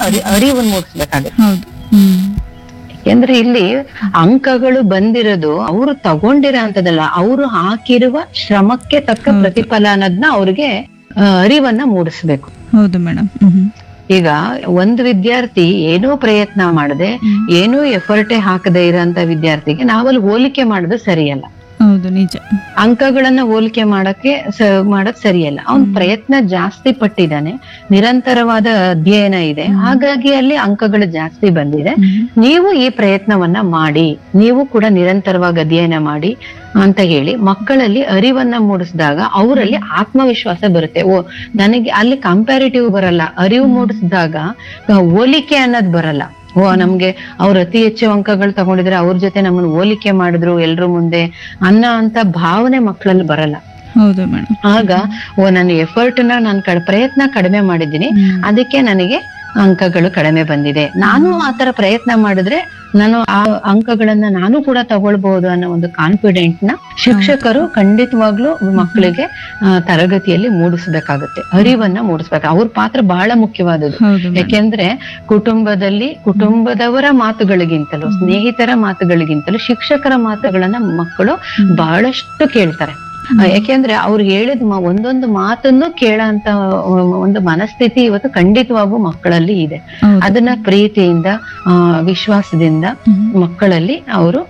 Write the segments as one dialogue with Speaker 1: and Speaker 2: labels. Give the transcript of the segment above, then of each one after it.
Speaker 1: ಅರಿ ಅರಿವನ್ನು ಮೂಡಿಸ್ಬೇಕಾಗುತ್ತೆ
Speaker 2: ಹೌದು ಹ್ಮ್
Speaker 1: ಯಾಕೆಂದ್ರೆ ಇಲ್ಲಿ ಅಂಕಗಳು ಬಂದಿರೋದು ಅವರು ತಗೊಂಡಿರೋ ಅಂತದಲ್ಲ ಅವರು ಹಾಕಿರುವ ಶ್ರಮಕ್ಕೆ ತಕ್ಕ
Speaker 2: ಹೌದು.
Speaker 1: ಪ್ರತಿಫಲ ಅನ್ನೋದನ್ನ ಅವ್ರಿಗೆ ಆ, ಅರಿವನ್ನ ಮೂಡಿಸ್ಬೇಕು
Speaker 2: ಹೌದು ಮೇಡಮ್ ಹ್ಮ್
Speaker 1: ಈಗ ಒಂದು ವಿದ್ಯಾರ್ಥಿ ಏನೂ ಪ್ರಯತ್ನ ಮಾಡದೆ
Speaker 2: ಹ್ಮ್.
Speaker 1: ಏನೂ ಎಫರ್ಟೇ ಹಾಕದೆ ಇರೋಂತ ವಿದ್ಯಾರ್ಥಿಗೆ ನಾವಲ್ಲಿ ಹೋಲಿಕೆ ಮಾಡೋದು ಸರಿಯಲ್ಲ
Speaker 2: ಹೌದು ನಿಜ
Speaker 1: ಅಂಕಗಳನ್ನ ಹೋಲಿಕೆ ಮಾಡಕ್ಕೆ ಸ- ಮಾಡೋದ್ ಸರಿಯಲ್ಲ ಅವನ್ ಪ್ರಯತ್ನ ಜಾಸ್ತಿ ಪಟ್ಟಿದ್ದಾನೆ ನಿರಂತರವಾದ ಅಧ್ಯಯನ ಇದೆ ಹಾಗಾಗಿ ಅಲ್ಲಿ ಅಂಕಗಳು ಜಾಸ್ತಿ ಬಂದಿದೆ
Speaker 2: ಹ್ಮ್.
Speaker 1: ನೀವು ಈ ಪ್ರಯತ್ನವನ್ನ ಮಾಡಿ ನೀವು ಕೂಡ ನಿರಂತರವಾಗಿ ಅಧ್ಯಯನ ಮಾಡಿ ಅಂತ ಹೇಳಿ ಮಕ್ಕಳಲ್ಲಿ ಅರಿವನ್ನ ಮೂಡಿಸಿದಾಗ ಅವರಲ್ಲಿ ಆತ್ಮವಿಶ್ವಾಸ ಬರುತ್ತೆ ಓ ನನಗೆ ಅಲ್ಲಿ ಕಂಪ್ಯಾರಿಟಿವ್ ಬರಲ್ಲ ಅರಿವು ಮೂಡಿಸಿದಾಗ ಆ, ಹೋಲಿಕೆ ಅನ್ನೋದು ಬರಲ್ಲ ಓ ನಮ್ಗೆ ಅವ್ರು ಅತಿ ಹೆಚ್ಚು ಅಂಕಗಳು ತಗೊಂಡಿದ್ರೆ ಅವ್ರ ಜೊತೆ ನಮ್ಮನ್ನ ಹೋಲಿಕೆ ಮಾಡಿದ್ರು ಎಲ್ರ ಮುಂದೆ ಅನ್ನೋ ಅಂತ ಭಾವನೆ ಮಕ್ಕಳಲ್ಲಿ ಬರಲ್ಲ
Speaker 2: ಹೌದು ಮೇಡಮ್
Speaker 1: ಆಗ ಓ ನನ್ನ ಎಫರ್ಟ್ ನ ನಾನು ಕಡ್ ಪ್ರಯತ್ನ ಕಡಿಮೆ ಮಾಡಿದ್ದೀನಿ ಅದಕ್ಕೆ ನನಗೆ ಅಂಕಗಳು ಕಡಿಮೆ ಬಂದಿದೆ ನಾನು ಆತರ ಪ್ರಯತ್ನ ಮಾಡಿದ್ರೆ ನಾನು ಆ ಅಂಕಗಳನ್ನ ನಾನು ಕೂಡ ತಗೊಳ್ಬಹುದು ಅನ್ನೋ ಒಂದು ಕಾನ್ಫಿಡೆಂಟ್ ನ ಶಿಕ್ಷಕರು ಖಂಡಿತವಾಗ್ಲೂ ಮಕ್ಕಳಿಗೆ ಆ, ತರಗತಿಯಲ್ಲಿ ಮೂಡಿಸ್ಬೇಕಾಗುತ್ತೆ ಅರಿವನ್ನ ಮೂಡಿಸ್ಬೇಕು ಅವ್ರ ಪಾತ್ರ ಬಹಳ ಮುಖ್ಯವಾದದ್ದು
Speaker 2: ಹೌದು ಮೇಡಮ್
Speaker 1: ಯಾಕೆಂದ್ರೆ ಕುಟುಂಬದಲ್ಲಿ ಕುಟುಂಬದವರ ಮಾತುಗಳಿಗಿಂತಲೂ ಸ್ನೇಹಿತರ ಮಾತುಗಳಿಗಿಂತಲೂ ಶಿಕ್ಷಕರ ಮಾತುಗಳನ್ನ ಮಕ್ಕಳು ಬಹಳಷ್ಟು ಕೇಳ್ತಾರೆ ಆ, ಯಾಕೆಂದ್ರೆ ಅವ್ರು ಹೇಳಿದ ಮ- ಒಂದೊಂದು ಮಾತನ್ನು ಕೇಳಂತ ಒಂದು ಮನಸ್ಥಿತಿ ಇವತ್ತು ಖಂಡಿತವಾಗೂ ಮಕ್ಕಳಲ್ಲಿ ಇದೆ
Speaker 2: ಹೌದು.
Speaker 1: ಅದನ್ನ ಪ್ರೀತಿಯಿಂದ ಆ, ವಿಶ್ವಾಸದಿಂದ
Speaker 2: ಹ್ಮ್.
Speaker 1: ಮಕ್ಕಳಲ್ಲಿ ಅವರು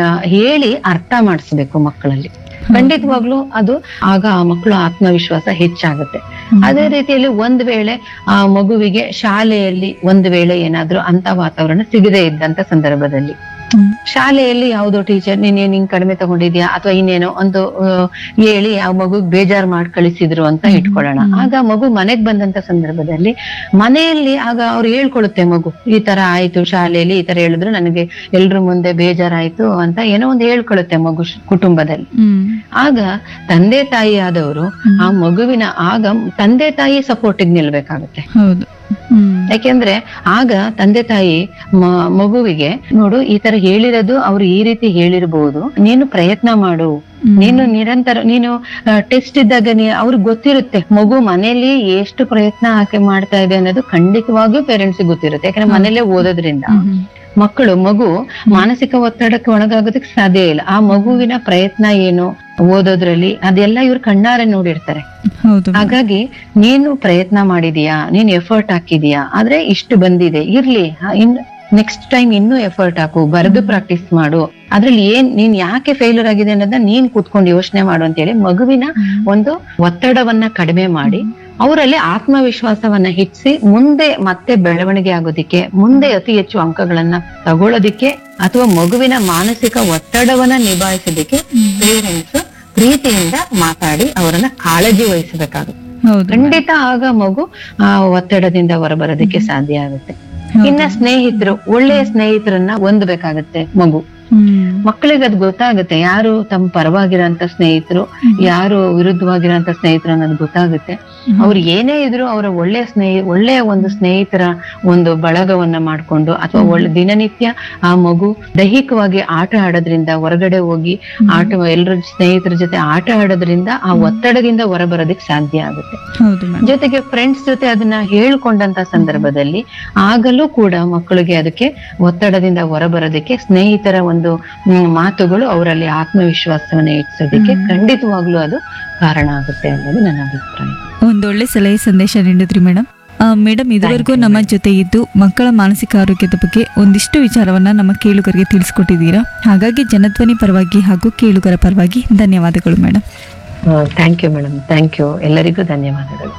Speaker 1: ಹೇಳಿ ಅರ್ಥ ಮಾಡಿಸ್ಬೇಕು ಮಕ್ಕಳಲ್ಲಿ ಖಂಡಿತವಾಗ್ಲೂ ಅದು ಆಗ ಆ ಮಕ್ಕಳು ಆತ್ಮವಿಶ್ವಾಸ ಹೆಚ್ಚಾಗುತ್ತೆ
Speaker 2: ಹ್ಮ್.
Speaker 1: ಅದೇ ರೀತಿಯಲ್ಲಿ ಒಂದ್ ವೇಳೆ ಆ ಮಗುವಿಗೆ ಶಾಲೆಯಲ್ಲಿ ಒಂದ್ ವೇಳೆ ಏನಾದ್ರೂ ಅಂತ ವಾತಾವರಣ ಸಿಗದೇ ಇದ್ದಂತ ಸಂದರ್ಭದಲ್ಲಿ
Speaker 2: ಹ್ಮ್.
Speaker 1: ಶಾಲೆಯಲ್ಲಿ ಯಾವ್ದೋ ಟೀಚರ್ ನೀನೇನ್ ಹಿಂಗ್ ಕಡಿಮೆ ತಗೊಂಡಿದ್ಯಾ ಅಥವಾ ಇನ್ನೇನೋ ಒಂದು ಆ, ಹೇಳಿ ಆ ಮಗು ಬೇಜಾರ್ ಮಾಡಿ ಕಳಿಸಿದ್ರು ಅಂತ ಇಟ್ಕೊಳ್ಳೋಣ ಆಗ ಮಗು ಮನೆಗ್ ಬಂದಂತ ಸಂದರ್ಭದಲ್ಲಿ ಮನೆಯಲ್ಲಿ ಆಗ ಅವ್ರು ಹೇಳ್ಕೊಳುತ್ತೆ ಮಗು ಈ ತರ ಆಯ್ತು ಶಾಲೆಯಲ್ಲಿ ಈ ತರ ಹೇಳಿದ್ರು ನನಗೆ ಎಲ್ರ ಮುಂದೆ ಬೇಜಾರಾಯ್ತು ಅಂತ ಏನೋ ಒಂದು ಹೇಳ್ಕೊಳುತ್ತೆ ಮಗು ಶ್- ಕುಟುಂಬದಲ್ಲಿ
Speaker 2: ಹ್ಮ್.
Speaker 1: ಆಗ ತಂದೆ ತಾಯಿ ಆದವರು ಆ ಮಗುವಿನ ಆಗ ತಂದೆ ತಾಯಿ ಸಪೋರ್ಟಿಗೆ ನಿಲ್ಬೇಕಾಗುತ್ತೆ
Speaker 2: ಹೌದು ಹ್ಮ್.
Speaker 1: ಯಾಕೆಂದ್ರೆ ಆಗ ತಂದೆ ತಾಯಿ ಮ- ಮಗುವಿಗೆ ನೋಡು ಈ ತರ ಹೇಳಿರೋದು ಅವ್ರು ಈ ರೀತಿ ಹೇಳಿರ್ಬೋದು ನೀನು ಪ್ರಯತ್ನ ಮಾಡು
Speaker 2: ಹ್ಮ್.
Speaker 1: ನೀನು ನಿರಂತರ ನೀನು ಟೆಸ್ಟ್ ಇದ್ದಾಗ ನೀ ಅವ್ರಿಗೆ ಗೊತ್ತಿರುತ್ತೆ ಮಗು ಮನೆಯಲ್ಲಿ ಎಷ್ಟು ಪ್ರಯತ್ನ ಹಾಕಿ ಮಾಡ್ತಾ ಇದೆ ಅನ್ನೋದು ಖಂಡಿತವಾಗಿಯೂ ಪೇರೆಂಟ್ಸ್ ಗೊತ್ತಿರುತ್ತೆ ಯಾಕಂದ್ರೆ ಮನೇಲೆ ಓದೋದ್ರಿಂದ
Speaker 2: ಹ್ಮ್.
Speaker 1: ಮಕ್ಕಳು ಮಗು ಮಾನಸಿಕ ಒತ್ತಡಕ್ಕೆ ಒಳಗಾಗೋದಕ್ಕೆ ಸಾಧ್ಯ ಇಲ್ಲ ಆ ಮಗುವಿನ ಪ್ರಯತ್ನ ಏನು ಓದೋದ್ರಲ್ಲಿ ಅದೆಲ್ಲ ಇವ್ರು ಕಣ್ಣಾರೆ ನೋಡಿರ್ತಾರೆ
Speaker 2: ಹೌದು ಮೇಡಮ್.
Speaker 1: ಹಾಗಾಗಿ ನೀನು ಪ್ರಯತ್ನ ಮಾಡಿದೀಯಾ ನೀನ್ ಎಫರ್ಟ್ ಹಾಕಿದೀಯಾ ಆದ್ರೆ ಇಷ್ಟು ಬಂದಿದೆ ಇರ್ಲಿ ಹ, ಇನ್ ನೆಕ್ಸ್ಟ್ ಟೈಮ್ ಇನ್ನೂ ಎಫರ್ಟ್ ಹಾಕು ಬರೆದು ಪ್ರಾಕ್ಟೀಸ್ ಮಾಡು ಅದ್ರಲ್ಲಿ ಏನ್ ನೀನ್ ಯಾಕೆ ಫೇಲ್ಯೂರ್ ಆಗಿದೆ ಅನ್ನೋದನ್ನ ನೀನ್ ಕೂತ್ಕೊಂಡು ಯೋಚನೆ ಮಾಡು ಅಂತ ಹೇಳಿ ಮಗುವಿನ ಒಂದು ಒತ್ತಡವನ್ನ ಕಡಿಮೆ ಮಾಡಿ ಅವರಲ್ಲಿ ಆತ್ಮವಿಶ್ವಾಸವನ್ನ ಹೆಚ್ಚಿಸಿ ಮುಂದೆ ಮತ್ತೆ ಬೆಳವಣಿಗೆ ಆಗೋದಿಕ್ಕೆ ಮುಂದೆ ಅತಿ ಹೆಚ್ಚು ಅಂಕಗಳನ್ನ ತಗೊಳ್ಳೋದಿಕ್ಕೆ ಅಥವಾ ಮಗುವಿನ ಮಾನಸಿಕ ಒತ್ತಡವನ್ನ ನಿಭಾಯಿಸೋದಿಕ್ಕೆ ಪೇರೆಂಟ್ಸ್ ಪ್ರೀತಿಯಿಂದ ಮಾತಾಡಿ ಅವರನ್ನ ಕಾಳಜಿ ವಹಿಸಬೇಕಾಗುತ್ತೆ
Speaker 2: ಹೌದು
Speaker 1: ಖಂಡಿತ ಆಗ ಮಗು ಆ ಒತ್ತಡದಿಂದ ಹೊರಬರೋದಕ್ಕೆ ಸಾಧ್ಯ ಆಗುತ್ತೆ ಇನ್ನ ಸ್ನೇಹಿತರು ಒಳ್ಳೆಯ ಸ್ನೇಹಿತರನ್ನ ಹೊಂದಬೇಕಾಗತ್ತೆ ಮಗು
Speaker 2: ಹ್ಮ್.
Speaker 1: ಮಕ್ಕಳಿಗೆ ಅದ್ ಗೊತ್ತಾಗುತ್ತೆ ಯಾರು ತಮ್ಮ ಪರವಾಗಿರೋಂತ ಸ್ನೇಹಿತರು ಯಾರು ವಿರುದ್ಧವಾಗಿರೋಂತ ಸ್ನೇಹಿತರು ಅನ್ನೋದು ಗೊತ್ತಾಗುತ್ತೆ ಅವ್ರು ಏನೇ ಇದ್ರು ಅವರ ಒಳ್ಳೆಯ ಸ್ನೇಹಿ ಒಳ್ಳೆಯ ಒಂದು ಸ್ನೇಹಿತರ ಒಂದು ಬಳಗವನ್ನ ಮಾಡ್ಕೊಂಡು ಅಥವಾ ಒಳ್ಳೆ ದಿನನಿತ್ಯ ಆ ಮಗು ದೈಹಿಕವಾಗಿ ಆಟ ಆಡೋದ್ರಿಂದ ಹೊರಗಡೆ ಹೋಗಿ ಆಟ ಎಲ್ಲರ ಸ್ನೇಹಿತರ ಜೊತೆ ಆಟ ಆಡೋದ್ರಿಂದ ಆ ಒತ್ತಡದಿಂದ ಹೊರಬರೋದಕ್ಕೆ ಸಾಧ್ಯ ಆಗುತ್ತೆ
Speaker 2: ಹೌದು ಮೇಡಮ್
Speaker 1: ಜೊತೆಗೆ ಫ್ರೆಂಡ್ಸ್ ಜೊತೆ ಅದನ್ನ ಹೇಳ್ಕೊಂಡಂತ ಸಂದರ್ಭದಲ್ಲಿ ಆಗಲೂ ಕೂಡ ಮಕ್ಕಳಿಗೆ ಅದಕ್ಕೆ ಒತ್ತಡದಿಂದ ಹೊರಬರೋದಕ್ಕೆ ಸ್ನೇಹಿತರ ಒಂದು ಮ್, ಮಾತುಗಳು ಅವರಲ್ಲಿ ಆತ್ಮವಿಶ್ವಾಸವನ್ನ ಹೆಚ್ಚಿಸೋದಕ್ಕೆ ಖಂಡಿತವಾಗ್ಲೂ ಅದು ಕಾರಣ ಆಗುತ್ತೆ ಅನ್ನೋದು ನನ್ನ ಅಭಿಪ್ರಾಯ
Speaker 2: ಒಂದೊಳ್ಳೆ ಸಲಹೆ ಸಂದೇಶ ನೀಡಿದ್ರಿ ಮೇಡಮ್ ಮೇಡಮ್ ಇದುವರೆಗೂ ನಮ್ಮ ಜೊತೆ ಇದ್ದು ಮಕ್ಕಳ ಮಾನಸಿಕ ಆರೋಗ್ಯದ ಬಗ್ಗೆ ಒಂದಿಷ್ಟು ವಿಚಾರವನ್ನ ನಮ್ಮ ಕೇಳುಗರಿಗೆ ತಿಳಿಸ್ಕೊಟ್ಟಿದ್ದೀರಾ ಹಾಗಾಗಿ ಜನಧ್ವನಿ ಪರವಾಗಿ ಹಾಗೂ ಕೇಳುಗರ ಪರವಾಗಿ ಧನ್ಯವಾದಗಳು madam
Speaker 1: thank you madam thank you ಎಲ್ಲರಿಗೂ ಧನ್ಯವಾದಗಳು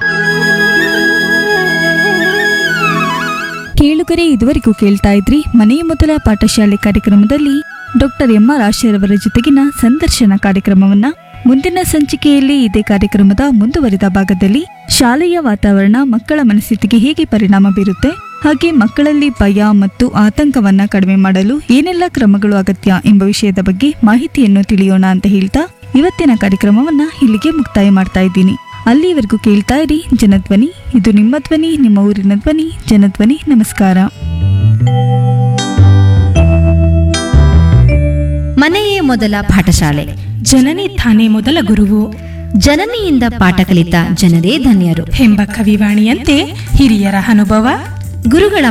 Speaker 2: ಕೇಳುಗರೆ ಇದುವರೆಗೂ ಕೇಳ್ತಾ ಇದ್ರಿ ಮನೆಯ ಮೊದಲ ಪಾಠಶಾಲೆ ಕಾರ್ಯಕ್ರಮದಲ್ಲಿ ಡಾಕ್ಟರ್ ಎಂ ಆರ್ ಆಶಯರವರ ಜೊತೆಗಿನ ಸಂದರ್ಶನ ಕಾರ್ಯಕ್ರಮವನ್ನ ಮುಂದಿನ ಸಂಚಿಕೆಯಲ್ಲಿ ಇದೇ ಕಾರ್ಯಕ್ರಮದ ಮುಂದುವರಿದ ಭಾಗದಲ್ಲಿ ಶಾಲೆಯ ವಾತಾವರಣ ಮಕ್ಕಳ ಮನಸ್ಥಿತಿಗೆ ಹೇಗೆ ಪರಿಣಾಮ ಬೀರುತ್ತೆ ಹಾಗೆ ಮಕ್ಕಳಲ್ಲಿ ಭಯ ಮತ್ತು ಆತಂಕವನ್ನ ಕಡಿಮೆ ಮಾಡಲು ಏನೆಲ್ಲ ಕ್ರಮಗಳು ಅಗತ್ಯ ಎಂಬ ವಿಷಯದ ಬಗ್ಗೆ ಮಾಹಿತಿಯನ್ನು ತಿಳಿಯೋಣ ಅಂತ ಹೇಳ್ತಾ ಇವತ್ತಿನ ಕಾರ್ಯಕ್ರಮವನ್ನ ಇಲ್ಲಿಗೆ ಮುಕ್ತಾಯ ಮಾಡ್ತಾ ಇದ್ದೀನಿ ಅಲ್ಲಿವರೆಗೂ ಕೇಳ್ತಾ ಇರಿ ಜನಧ್ವನಿ ಇದು ನಿಮ್ಮ ಧ್ವನಿ ನಿಮ್ಮ ಊರಿನ ಧ್ವನಿ ಜನಧ್ವನಿ ನಮಸ್ಕಾರ
Speaker 3: ಮನೆಯೇ ಮೊದಲ ಪಾಠಶಾಲೆ
Speaker 4: ಜನನಿ ತಾನೇ ಮೊದಲ ಗುರುವು
Speaker 3: ಜನನಿಯಿಂದ ಪಾಠ ಕಲಿತ ಜನರೇ ಧನ್ಯರು
Speaker 4: ಎಂಬ ಕವಿವಾಣಿಯಂತೆ ಹಿರಿಯರ ಅನುಭವ
Speaker 3: ಗುರುಗಳ